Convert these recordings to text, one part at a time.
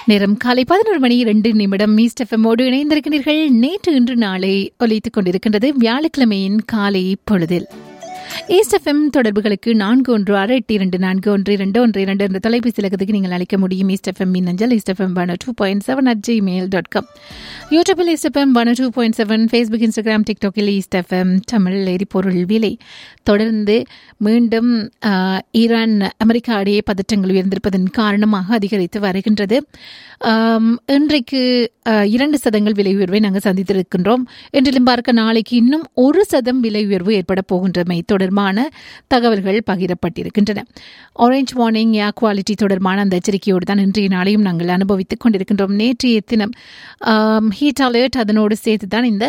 நேரம் காலை பதினொரு மணி இரண்டு நிமிடம் மீஸ்ட் எஃப்எம்மோடு இணைந்திருக்கிறீர்கள் நேற்று இன்று நாளை ஒலித்துக் கொண்டிருக்கின்றது வியாழக்கிழமையின் காலை பொழுதில் ஈஸ்ட் எஃப்எம் தொடர்புகளுக்கு நான்கு ஒன்று ஆறு எட்டு இரண்டு நான்கு ஒன்று இரண்டு ஒன்று இரண்டு என்ற தொலைபேசி இலக்கத்துக்கு நீங்கள் அழைக்க முடியும் ஈஸ்ட் எஃப்எம் மின்னஞ்சல் East FM one two point seven at Gmail dot com யூடியூபில் East FM one two point seven Facebook Instagram டிக்டாக்கில் ஈஸ்ட் எஃப்எம் தமிழ் எரிபொருள் விலை தொடர்ந்து மீண்டும் ஆஹ், ஈரான் அமெரிக்கா இடையே பதற்றங்கள் உயர்ந்திருப்பதன் காரணமாக அதிகரித்து வருகின்றது ஆம், இன்றைக்கு ஆஹ், இரண்டு சதங்கள் விலை உயர்வை நாங்கள் சந்தித்திருக்கின்றோம் என்றிலும் பார்க்க நாளைக்கு இன்னும் ஒரு சதம் விலை உயர்வு ஏற்பட போகின்றமை தொடர்பான தகவல்கள் பகிரப்பட்டிருக்கின்றன ஆரஞ்ச் வார்னிங் ஏர் குவாலிட்டி தொடர்பான அந்த எச்சரிக்கையோடு தான் இன்றைய நாளையும் நாங்கள் அனுபவித்துக் கொண்டிருக்கின்றோம் நேற்றைய தினம் ஹீட் அலர்ட் அதனோடு சேர்த்து தான் இந்த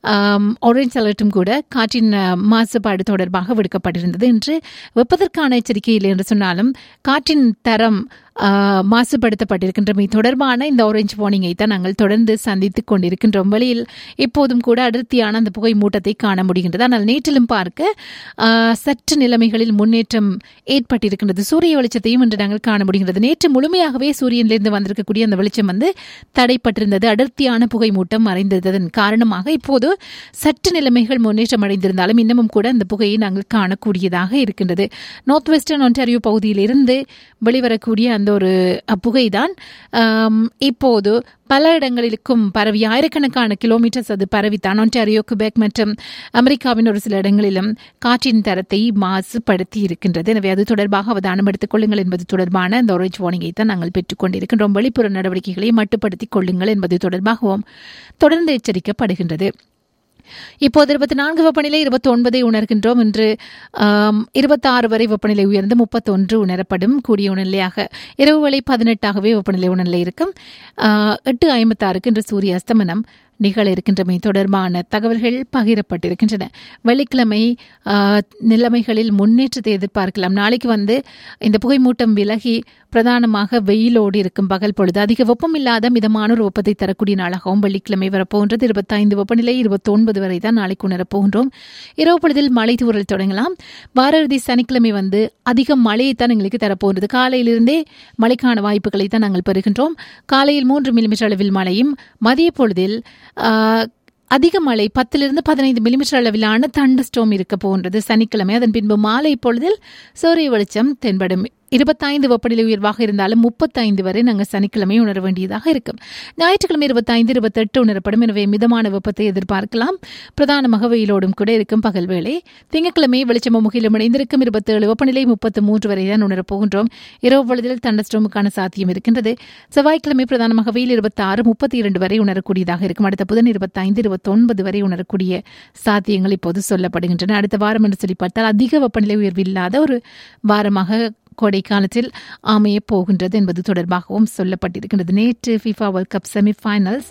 ஆரஞ்ச் அலர்ட்டும் கூட காற்றின் ஆஹ், மாசுபாடு தொடர்பாக விடுக்கப்பட்டிருந்தது இன்று வெப்பதற்கான எச்சரிக்கை இல்லை என்று சொன்னாலும் காற்றின் தரம் ஆஹ், மாசுபடுத்தப்பட்டிருக்கின்றமை தொடர்பான இந்த ஆரஞ்ச் வார்னிங்கை தான் நாங்கள் தொடர்ந்து சந்தித்துக் கொண்டிருக்கின்றோம் வெளியில் இப்போதும் கூட அடர்த்தியான அந்த புகை மூட்டத்தை காண முடிகின்றது ஆனால் நேற்றிலும் பார்க்க ஆஹ், சற்று நிலைமைகளில் முன்னேற்றம் ஏற்பட்டிருக்கின்றது சூரிய வெளிச்சத்தையும் இன்று நாங்கள் காண முடிகின்றது நேற்று முழுமையாகவே சூரியனிலிருந்து வந்திருக்கக்கூடிய அந்த வெளிச்சம் வந்து தடைப்பட்டிருந்தது அடர்த்தியான புகை மூட்டம் மறைந்ததன் காரணமாக இப்போது சற்று நிலைமைகள் முன்னேற்றம் அடைந்திருந்தாலும் இன்னமும் கூட அந்த புகையை நாங்கள் காணக்கூடியதாக இருக்கின்றது நார்த் வெஸ்டர்ன் ஒன்டாரியோ பகுதியிலிருந்து வெளிவரக்கூடிய அந்த ஒரு அஹ், புகைதான் ஆம், இப்போது பல இடங்களிலும் பரவி ஆயிரக்கணக்கான கிலோமீட்டர்ஸ் அது பரவித்தான் ஒன்டாரியோ குபெக் மற்றும் அமெரிக்காவின் ஒரு சில இடங்களிலும் காற்றின் தரத்தை மாசுபடுத்தி இருக்கின்றது எனவே அது தொடர்பாக அவதானம் எடுத்துக் கொள்ளுங்கள் என்பது தொடர்பான அந்த ஆரஞ்ச் வார்னிங்கை தான் நாங்கள் பெற்றுக் கொண்டிருக்கின்றோம் வெளிப்புற நடவடிக்கைகளை மட்டுப்படுத்திக் கொள்ளுங்கள் என்பது தொடர்பாகவும் தொடர்ந்து எச்சரிக்கப்படுகின்றது இப்போது இருபத்தி நான்கு வெப்பநிலை இருபத்தி ஒன்பதை உணர்கின்றோம் இன்று இருபத்தாறு வரை வெப்பநிலை உயர்ந்து முப்பத்தொன்று உணரப்படும் கூடிய உணர்நிலையாக இரவு வேளை பதினெட்டாகவே வெப்பநிலை உணர்நிலை இருக்கும் ஆஹ், எட்டு ஐம்பத்தாறுக்கு இன்று சூரிய அஸ்தமனம் நிகழ இருக்கின்றமை தொடர்பான தகவல்கள் பகிரப்பட்டிருக்கின்றன வெள்ளிக்கிழமை ஆஹ், நிலைமைகளில் முன்னேற்றத்தை எதிர்பார்க்கலாம் நாளைக்கு வந்து இந்த புகைமூட்டம் விலகி பிரதானமாக வெயிலோடு இருக்கும் பகல் பொழுது அதிக வெப்பம் இல்லாத மிதமான ஒரு வெப்பத்தை தரக்கூடிய நாளாகவும் வெள்ளிக்கிழமை வரப்போகின்றது இருபத்தைந்து வெப்பநிலை இருபத்தி ஒன்பது வரை தான் நாளைக்கு உணரப்போகின்றோம் இரவு பொழுதில் மழை தூறல் தொடங்கலாம் வார இறுதி சனிக்கிழமை வந்து அதிக மழையை தான் எங்களுக்கு தரப்போகின்றது காலையிலிருந்தே மழைக்கான வாய்ப்புகளை தான் நாங்கள் பெறுகின்றோம் காலையில் மூன்று மில்லிமீட்டர் அளவில் மழையும் மதிய பொழுதில் ஆஹ், அதிக மழை பத்திலிருந்து பதினைந்து மில்லிமீட்டர் அளவிலான தண்டு ஸ்டோம் இருக்க போகின்றது சனிக்கிழமை அதன் பின்பு மாலை பொழுதில் சூரிய வெளிச்சம் தென்படும் இருபத்தைந்து வெப்பநிலை உயர்வாக இருந்தாலும் முப்பத்தைந்து வரை நாங்கள் சனிக்கிழமை உணர வேண்டியதாக இருக்கும் ஞாயிற்றுக்கிழமை இருபத்தைந்து இருபத்தெட்டு உணரப்படும் எனவே மிதமான வெப்பத்தை எதிர்பார்க்கலாம் பிரதானமாக வெயிலோடும் கூட இருக்கும் பகல் வேளை திங்கட்கிழமை வெளிச்சமும் முகிலும் இணைந்திருக்கும் இருபத்தேழு வெப்பநிலை முப்பத்து மூன்று வரை தான் உணரப் போகின்றோம் இரவு பொழுதில் தண்டஸ்டோமுக்கான சாத்தியம் இருக்கின்றது செவ்வாய்க்கிழமை பிரதானமாக வெயில் இருபத்தி ஆறு முப்பத்தி இரண்டு வரை உணரக்கூடியதாக இருக்கும் அடுத்த புதன் இருபத்தைந்து இருபத்தொன்பது வரை உணரக்கூடிய சாத்தியங்கள் இப்போது சொல்லப்படுகின்றன அடுத்த வாரம் என்று சொல்லி பார்த்தால் அதிக வெப்பநிலை உயர்வு இல்லாத ஒரு வாரமாக கோடை காலத்தில் அமைய போகின்றது என்பது தொடர்பாகவும் சொல்லப்பட்டிருக்கின்றது நேற்று FIFA world cup semifinals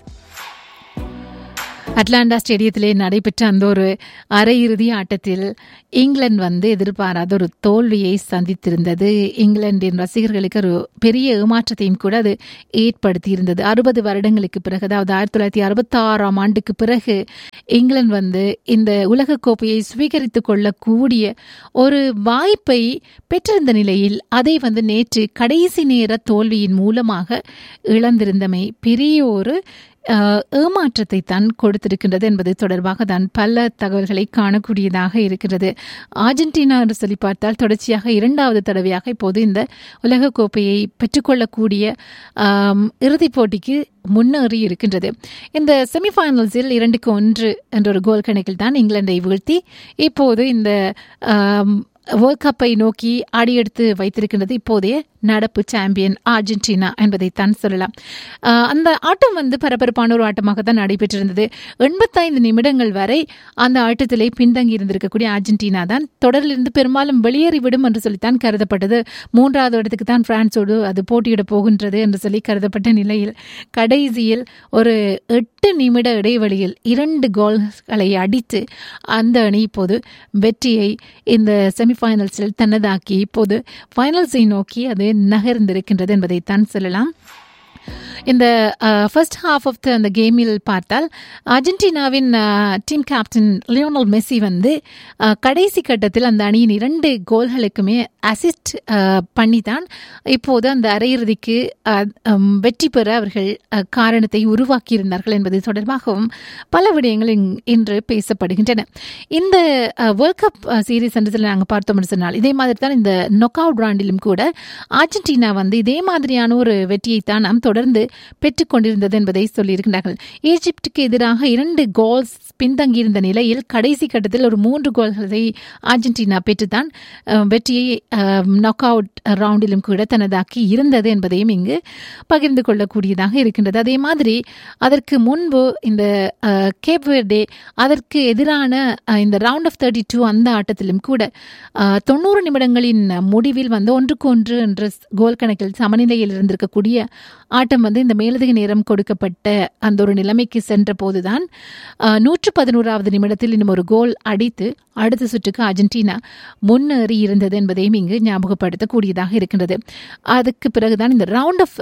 Atlanta ஸ்டேடியத்திலே நடைபெற்ற அந்த ஒரு அரையிறுதி ஆட்டத்தில் இங்கிலாந்து வந்து எதிர்பாராத ஒரு தோல்வியை சந்தித்திருந்தது இங்கிலாந்தின் ரசிகர்களுக்கு ஒரு பெரிய ஏமாற்றத்தையும் கூட அது ஏற்படுத்தியிருந்தது அறுபது வருடங்களுக்கு பிறகு அதாவது ஆயிரத்தி தொள்ளாயிரத்தி அறுபத்தாறாம் ஆண்டுக்கு பிறகு இங்கிலாந்து வந்து இந்த உலகக்கோப்பையை சுவீகரித்துக் கொள்ளக்கூடிய ஒரு வாய்ப்பை பெற்றிருந்த நிலையில் அதை வந்து நேற்று கடைசி நேர தோல்வியின் மூலமாக இழந்திருந்தமை பெரிய ஒரு அஹ், ஏமாற்றத்தை தான் கொடுத்திருக்கின்றது என்பது தொடர்பாக தான் பல தகவல்களை காணக்கூடியதாக இருக்கிறது அர்ஜென்டினா என்று சொல்லி பார்த்தால் தொடர்ச்சியாக இரண்டாவது தடவையாக இப்போது இந்த உலகக்கோப்பையை பெற்றுக்கொள்ளக்கூடிய ஆம், இறுதிப் போட்டிக்கு முன்னேறி இருக்கின்றது இந்த செமிஃபைனல்ஸில் இரண்டுக்கு ஒன்று என்ற ஒரு கோல் கணக்கில் தான் இங்கிலாந்தை வீழ்த்தி இப்போது இந்த ஆம், வேர்ல்ட் கப்பை நோக்கி அடியெடுத்து வைத்திருக்கின்றது இப்போதைய நடப்பு சாம்பியன் அர்ஜென்டினா என்பதைத்தான் சொல்லலாம் ஆஹ் அந்த ஆட்டம் வந்து பரபரப்பான ஒரு ஆட்டமாக தான் நடைபெற்றிருந்தது எண்பத்தைந்து நிமிடங்கள் வரை அந்த ஆட்டத்திலே பின்தங்கி இருந்திருக்கக்கூடிய அர்ஜென்டினா தான் தொடரிலிருந்து பெரும்பாலும் வெளியேறிவிடும் என்று சொல்லித்தான் கருதப்பட்டது மூன்றாவது இடத்துக்கு தான் பிரான்ஸோடு அது போட்டியிட போகின்றது என்று சொல்லி கருதப்பட்ட நிலையில் கடைசியில் ஒரு எட்டு நிமிட இடைவெளியில் இரண்டு கோல்களை அடித்து அந்த அணி இப்போது வெற்றியை இந்த செமிஃபைனல்ஸில் தன்னதாக்கி இப்போது ஃபைனல்ஸை நோக்கி அது நகர்ந்திருக்கின்றது என்பதைத்தான் சொல்லலாம் இந்த ஃபர்ஸ்ட் ஹாஃப் ஆஃப் த அந்த கேமில் பார்த்தால் அர்ஜென்டினாவின் டீம் கேப்டன் லியோனல் மெஸ்ஸி வந்து அஹ், கடைசி கட்டத்தில் அந்த அணியின் இரண்டு கோல்களுக்குமே அசிஸ்ட் பண்ணி தான் இப்போது அந்த அரையிறுதிக்கு அஹ், ஹம், வெற்றி பெற அவர்கள் அஹ், காரணத்தை உருவாக்கியிருந்தார்கள் என்பது தொடர்பாகவும் பல விடயங்கள் இங்- இன்று பேசப்படுகின்றன இந்த வேர்ல்ட் கப் சீரீஸ் என்றதில் நாங்கள் பார்த்தோம்னு சொன்னால் இதே மாதிரி தான் இந்த நொக் அவுட் ராண்டிலும் கூட அர்ஜென்டினா வந்து இதே மாதிரியான ஒரு வெற்றியை தான் நாம் தொடர்ந்து பெற்றுக்கொண்டிருந்தது என்பதை சொல்லியிருக்கிறார்கள் ஈஜிப்டுக்கு எதிராக இரண்டு கோல்ஸ் பின்தங்கியிருந்த நிலையில் கடைசி கட்டத்தில் ஒரு மூன்று கோல்களை அர்ஜென்டினா பெற்றுத்தான் அஹ், வெற்றியை நொக் அவுட் ரவுண்டிலும் கூட தனதாக்கி இருந்தது என்பதையும் இங்கு பகிர்ந்து கொள்ளக்கூடியதாக இருக்கின்றது அதே மாதிரி அதற்கு முன்பு இந்த கேப் வெர்டே அதற்கு எதிரான அஹ், இந்த ரவுண்ட் ஆஃப் தேர்ட்டி டூ அந்த ஆட்டத்திலும் கூட அஹ், தொண்ணூறு நிமிடங்களின் முடிவில் வந்து ஒன்றுக்கு ஒன்று என்ற கோல் கணக்கில் சமநிலையில் இருந்திருக்கக்கூடிய ஆட்டம் வந்து இந்த மேலதிக நேரம் கொடுக்கப்பட்ட அந்த ஒரு நிலைமைக்கு சென்ற போதுதான் அஹ், நூற்று பதினோராவது நிமிடத்தில் இன்னும் ஒரு கோல் அடித்து அடுத்த சுற்றுக்கு அர்ஜென்டினா முன்னேறி இருந்தது என்பதையும் இங்கு ஞாபகப்படுத்தக்கூடியதாக இருக்கின்றது அதுக்கு பிறகுதான் இந்த ரவுண்ட் ஆஃப்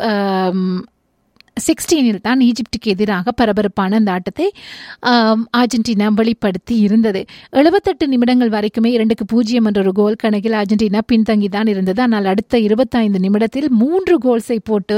சிக்ஸ்டீனில் தான் ஈஜிப்டுக்கு எதிராக பரபரப்பான அந்த ஆட்டத்தை ஆம், அர்ஜென்டினா வெளிப்படுத்தி இருந்தது எழுபத்தெட்டு நிமிடங்கள் வரைக்குமே இரண்டுக்கு பூஜ்ஜியம் என்ற ஒரு கோல் கணக்கில் அர்ஜென்டினா பின்தங்கி தான் இருந்தது ஆனால் அடுத்த இருபத்தைந்து நிமிடத்தில் மூன்று கோல்ஸை போட்டு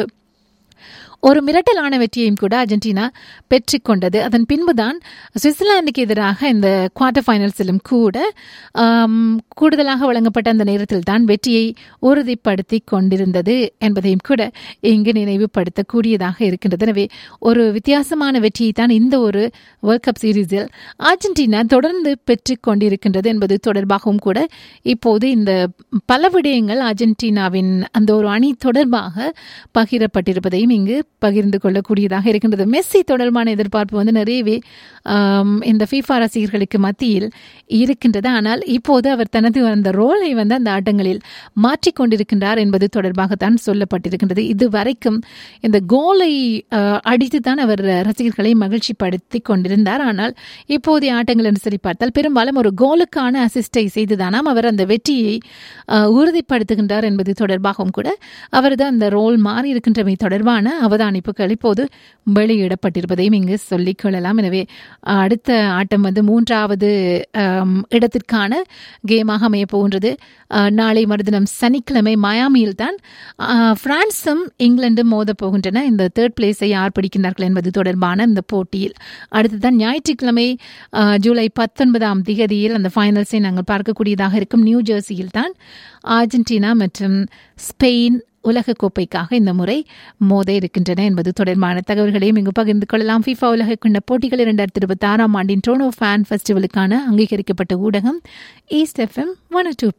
ஒரு மிரட்டலான வெற்றியையும் கூட அர்ஜென்டினா பெற்றுக்கொண்டது அதன் பின்புதான் சுவிட்சர்லாந்துக்கு எதிராக இந்த குவார்டர் ஃபைனல்ஸிலும் கூட ஆம், கூடுதலாக வழங்கப்பட்ட அந்த நேரத்தில் தான் வெற்றியை உறுதிப்படுத்தி கொண்டிருந்தது என்பதையும் கூட இங்கு நினைவுபடுத்தக்கூடியதாக இருக்கின்றது எனவே ஒரு வித்தியாசமான வெற்றியை தான் இந்த ஒரு வேர்ல்ட் கப் சீரீஸில் அர்ஜென்டினா தொடர்ந்து பெற்றுக் கொண்டிருக்கின்றது என்பது தொடர்பாகவும் கூட இப்போது இந்த பல விடயங்கள் அர்ஜென்டினாவின் அந்த ஒரு அணி தொடர்பாக பகிரப்பட்டிருப்பதையும் இங்கு பகிர்ந்து கொள்ளக்கூடியதாக இருக்கின்றது மெஸ்ஸி தொடர்பான எதிர்பார்ப்பு வந்து நிறையவே ஆம், இந்த ஃபீஃபா ரசிகர்களுக்கு மத்தியில் இருக்கின்றது ஆனால் இப்போது அவர் தனது அந்த ரோலை வந்து அந்த ஆட்டங்களில் மாற்றிக்கொண்டிருக்கின்றார் என்பது தொடர்பாகத்தான் சொல்லப்பட்டிருக்கின்றது இதுவரைக்கும் இந்த கோலை அடித்து தான் அவர் ரசிகர்களை மகிழ்ச்சிப்படுத்தி கொண்டிருந்தார் ஆனால் இப்போதைய ஆட்டங்கள் என்று சொல்லி பார்த்தால் பெரும்பாலும் ஒரு கோலுக்கான அசிஸ்டை செய்துதானாம் அவர் அந்த வெற்றியை அஹ், உறுதிப்படுத்துகின்றார் என்பது தொடர்பாகவும் கூட அவரது அந்த ரோல் மாறி இருக்கின்றமை தொடர்பான அவதானிப்புகள் இப்போது வெளியிடப்பட்டிருப்பதையும் இங்கு சொல்லிக் கொள்ளலாம் எனவே அஹ், அடுத்த ஆட்டம் வந்து மூன்றாவது அம், இடத்திற்கான கேமாக அமைய போகின்றது அஹ், நாளை மறுதினம் சனிக்கிழமை மயாமியில் தான் பிரான்சும் இங்கிலாந்தும் மோத போகின்றன இந்த தேர்ட் பிளேஸை யார் பிடிக்கின்றார்கள் என்பது தொடர்பான இந்த போட்டியில் அடுத்துதான் ஞாயிற்றுக்கிழமை அஹ், ஜூலை பத்தொன்பதாம் திகதியில் அந்த ஃபைனல்ஸை நாங்கள் பார்க்கக்கூடியதாக இருக்கும் நியூ ஜெர்சியில் தான் அர்ஜென்டினா மற்றும் ஸ்பெயின் உலகக்கோப்பைக்காக இந்த முறை மோத இருக்கின்றன என்பது தொடர்பான தகவல்களையும் இங்கு பகிர்ந்து கொள்ளலாம் ஃபிஃபா உலக கிண்ண போட்டிகள் இரண்டாயிரத்தி இருபத்தி ஆறாம் ஆண்டின் டோனோ ஃபேன் ஃபெஸ்டிவலுக்கான அங்கீகரிக்கப்பட்ட ஊடகம் ஈஸ்ட் எஃப்எம் ஒன் டூ